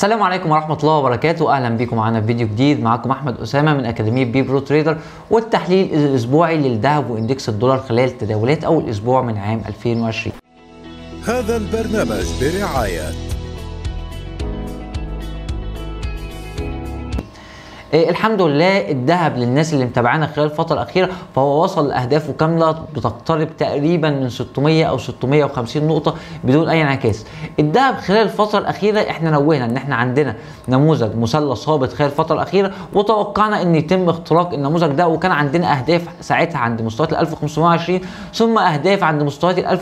السلام عليكم ورحمة الله وبركاته أهلا بكم معانا في فيديو جديد معاكم أحمد أسامة من أكاديمية بي برو تريدر والتحليل الأسبوعي للذهب وإندكس الدولار خلال تداولات أول أسبوع من عام 2020 هذا البرنامج برعاية إيه الحمد لله الذهب للناس اللي متابعانا خلال الفترة الأخيرة فهو وصل لأهدافه كاملة بتقترب تقريبا من 600 أو 650 نقطة بدون أي انعكاس. الذهب خلال الفترة الأخيرة احنا نوهنا إن احنا عندنا نموذج مثلث هابط خلال الفترة الأخيرة وتوقعنا إن يتم اختراق النموذج ده وكان عندنا أهداف ساعتها عند مستويات ال 1520 ثم أهداف عند مستويات ال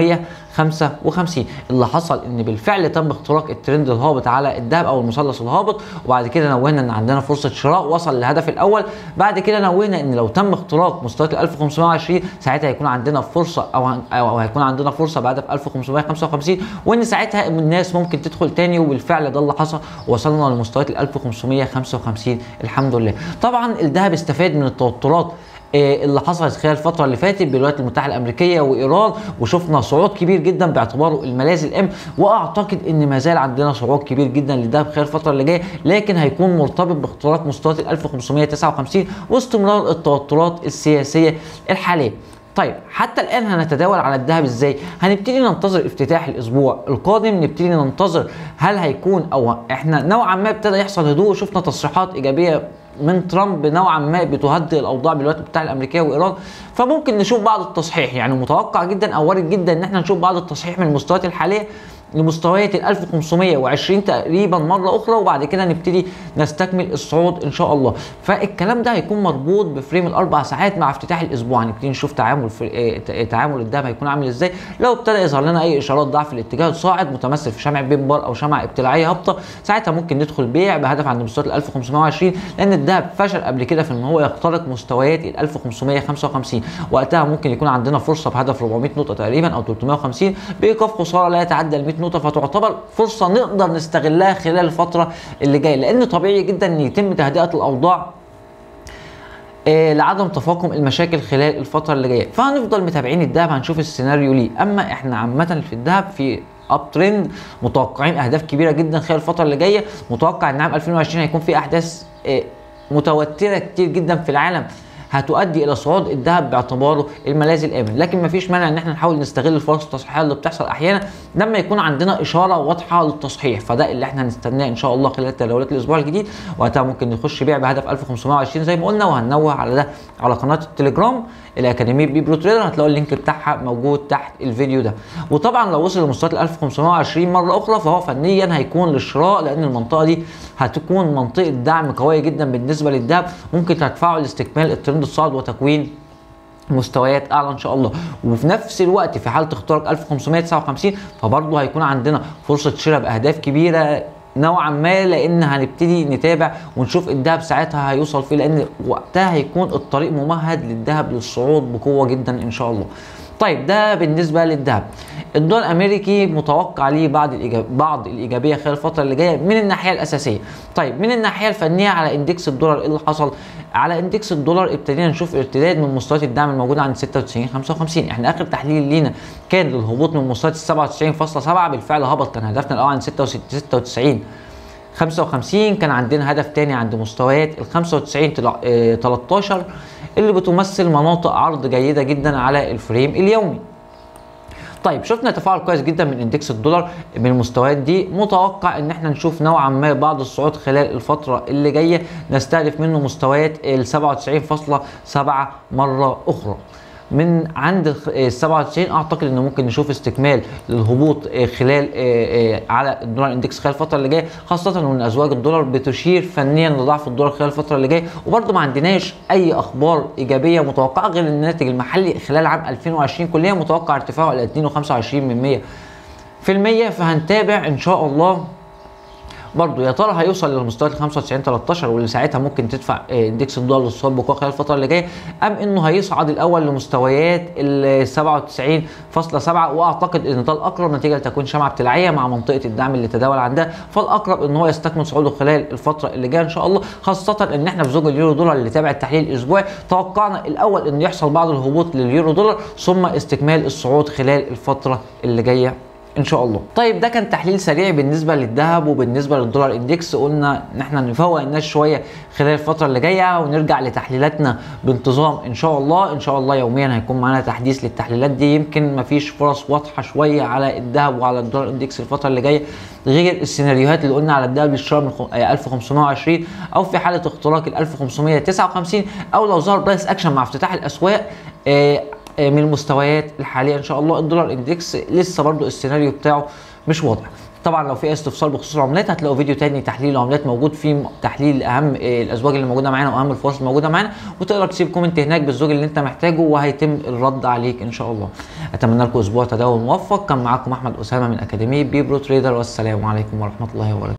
1555 اللي حصل إن بالفعل تم اختراق الترند الهابط على الذهب أو المثلث الهابط وبعد كده نوهنا إن عندنا فرصة شراء وصل للهدف الاول بعد كده نوهنا ان لو تم اختراق مستويات ال 1520 ساعتها هيكون عندنا فرصه او او هيكون عندنا فرصه بهدف 1555 وان ساعتها الناس ممكن تدخل تاني وبالفعل ده اللي حصل وصلنا لمستويات ال 1555 الحمد لله طبعا الذهب استفاد من التوترات اللي حصلت خلال الفترة اللي فاتت بالولايات المتحدة الأمريكية وإيران وشفنا صعود كبير جدا باعتباره الملاذ الأم وأعتقد إن ما زال عندنا صعود كبير جدا للذهب خلال الفترة اللي جاية لكن هيكون مرتبط باختراق مستويات ال 1559 واستمرار التوترات السياسية الحالية. طيب حتى الان هنتداول على الذهب ازاي هنبتدي ننتظر افتتاح الاسبوع القادم نبتدي ننتظر هل هيكون او احنا نوعا ما ابتدى يحصل هدوء شفنا تصريحات ايجابيه من ترامب نوعا ما بتهدئ الاوضاع بالولايات المتحده الامريكيه وايران فممكن نشوف بعض التصحيح يعني متوقع جدا او وارد جدا ان احنا نشوف بعض التصحيح من المستويات الحاليه لمستويات ال 1520 تقريبا مره اخرى وبعد كده نبتدي نستكمل الصعود ان شاء الله فالكلام ده هيكون مربوط بفريم الاربع ساعات مع افتتاح الاسبوع هنبتدي نشوف تعامل في تعامل الذهب هيكون عامل ازاي لو ابتدى يظهر لنا اي اشارات ضعف الاتجاه الصاعد متمثل في شمع بيمبر او شمعه ابتلاعيه هابطه ساعتها ممكن ندخل بيع بهدف عند مستويات ال 1520 لان الذهب فشل قبل كده في ان هو يخترق مستويات ال 1555 وقتها ممكن يكون عندنا فرصه بهدف 400 نقطه تقريبا او 350 بايقاف خساره لا يتعدى ال 100 نقطه فتعتبر فرصه نقدر نستغلها خلال الفتره اللي جايه لان طبيعي جدا ان يتم تهدئه الاوضاع آه لعدم تفاقم المشاكل خلال الفتره اللي جايه فهنفضل متابعين الذهب هنشوف السيناريو ليه اما احنا عامه في الذهب في اب ترند متوقعين اهداف كبيره جدا خلال الفتره اللي جايه متوقع ان عام 2020 هيكون في احداث آه متوتره كتير جدا في العالم هتؤدي الى صعود الذهب باعتباره الملاذ الامن لكن مفيش مانع ان احنا نحاول نستغل الفرص التصحيحيه اللي بتحصل احيانا لما يكون عندنا اشاره واضحه للتصحيح فده اللي احنا هنستناه ان شاء الله خلال تداولات الاسبوع الجديد وقتها ممكن نخش بيع بهدف 1520 زي ما قلنا وهننوه على ده على قناه التليجرام الاكاديميه بي برو تريدر هتلاقوا اللينك بتاعها موجود تحت الفيديو ده وطبعا لو وصل لمستويات ال 1520 مره اخرى فهو فنيا هيكون للشراء لان المنطقه دي هتكون منطقه دعم قويه جدا بالنسبه للذهب ممكن تدفعه لاستكمال الترند الصاعد وتكوين مستويات اعلى ان شاء الله وفي نفس الوقت في حاله اختراق 1559 فبرضه هيكون عندنا فرصه شراء باهداف كبيره نوعا ما لان هنبتدي نتابع ونشوف الذهب ساعتها هيوصل فيه لان وقتها هيكون الطريق ممهد للذهب للصعود بقوه جدا ان شاء الله. طيب ده بالنسبه للذهب. الدولار الامريكي متوقع ليه بعض الإيجاب بعض الايجابيه خلال الفتره اللي جايه من الناحيه الاساسيه. طيب من الناحيه الفنيه على اندكس الدولار ايه اللي حصل؟ على اندكس الدولار ابتدينا نشوف ارتداد من مستويات الدعم الموجوده عند 96 55 احنا اخر تحليل لينا كان للهبوط من مستويات 97.7 بالفعل هبط كان هدفنا الاول عند 96 55 كان عندنا هدف تاني عند مستويات ال 95 13 اللي بتمثل مناطق عرض جيده جدا على الفريم اليومي طيب شفنا تفاعل كويس جدا من اندكس الدولار من المستويات دي متوقع ان احنا نشوف نوعا ما بعض الصعود خلال الفتره اللي جايه نستهدف منه مستويات ال 97.7 مره اخرى من عند ال 97 اعتقد ان ممكن نشوف استكمال للهبوط خلال على الدولار اندكس خلال الفتره اللي جايه خاصه وان ازواج الدولار بتشير فنيا لضعف الدولار خلال الفتره اللي جايه وبرده ما عندناش اي اخبار ايجابيه متوقعه غير الناتج المحلي خلال عام 2020 كليا متوقع ارتفاعه الى 2.25 من 100 في المية فهنتابع ان شاء الله برضه يا ترى هيوصل لمستويات ال 95 13 واللي ساعتها ممكن تدفع اندكس الدولار للصعود بقوه خلال الفتره اللي جايه ام انه هيصعد الاول لمستويات ال 97.7 واعتقد ان ده الاقرب نتيجه لتكوين شمعه ابتلاعيه مع منطقه الدعم اللي تداول عندها فالاقرب ان هو يستكمل صعوده خلال الفتره اللي جايه ان شاء الله خاصه ان احنا في زوج اليورو دولار اللي تابع التحليل الاسبوعي توقعنا الاول ان يحصل بعض الهبوط لليورو دولار ثم استكمال الصعود خلال الفتره اللي جايه ان شاء الله طيب ده كان تحليل سريع بالنسبه للذهب وبالنسبه للدولار اندكس قلنا ان احنا نفوق الناس شويه خلال الفتره اللي جايه ونرجع لتحليلاتنا بانتظام ان شاء الله ان شاء الله يوميا هيكون معانا تحديث للتحليلات دي يمكن مفيش فرص واضحه شويه على الذهب وعلى الدولار اندكس الفتره اللي جايه غير السيناريوهات اللي قلنا على الذهب للشراء من خ- آه، 1520 او في حاله اختراق ال 1559 او لو ظهر برايس اكشن مع افتتاح الاسواق آه، آه، من المستويات الحاليه ان شاء الله الدولار اندكس لسه برضو السيناريو بتاعه مش واضح طبعا لو في اي استفسار بخصوص العملات هتلاقوا فيديو تاني تحليل العملات موجود فيه م- تحليل اهم آه، الازواج اللي موجوده معانا واهم الفرص الموجوده معانا وتقدر تسيب كومنت هناك بالزوج اللي انت محتاجه وهيتم الرد عليك ان شاء الله اتمنى لكم اسبوع تداول موفق كان معاكم احمد اسامه من اكاديميه بي برو تريدر والسلام عليكم ورحمه الله وبركاته